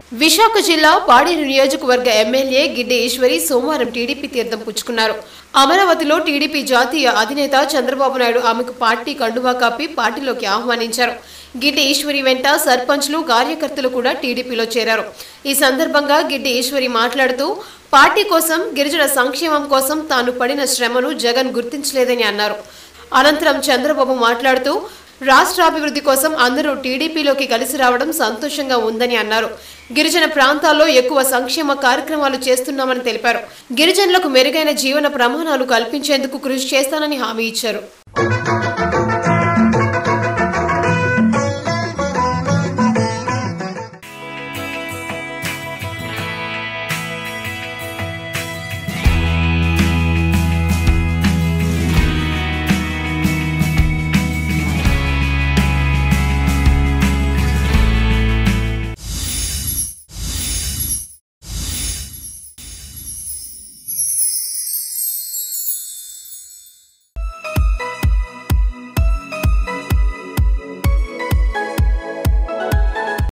విశాఖ జిల్లా పాడేరు నియోజకవర్గ ఎమ్మెల్యే గిడ్డి ఈశ్వరి సోమవారం టీడీపీ తీర్థం పుచ్చుకున్నారు అమరావతిలో టీడీపీ జాతీయ అధినేత చంద్రబాబు నాయుడు ఆమెకు పార్టీ కండువా కప్పి పార్టీలోకి ఆహ్వానించారు గిడ్డి ఈశ్వరి వెంట సర్పంచ్లు కార్యకర్తలు కూడా టీడీపీలో చేరారు ఈ సందర్భంగా గిడ్డి ఈశ్వరి మాట్లాడుతూ పార్టీ కోసం గిరిజన సంక్షేమం కోసం తాను పడిన శ్రమను జగన్ గుర్తించలేదని అన్నారు అనంతరం చంద్రబాబు మాట్లాడుతూ రాష్ట్రాభివృద్ధి కోసం అందరూ టీడీపీలోకి కలిసి రావడం సంతోషంగా ఉందని అన్నారు గిరిజన ప్రాంతాల్లో ఎక్కువ సంక్షేమ కార్యక్రమాలు చేస్తున్నామని తెలిపారు గిరిజనులకు మెరుగైన జీవన ప్రమాణాలు కల్పించేందుకు కృషి చేస్తానని హామీ ఇచ్చారు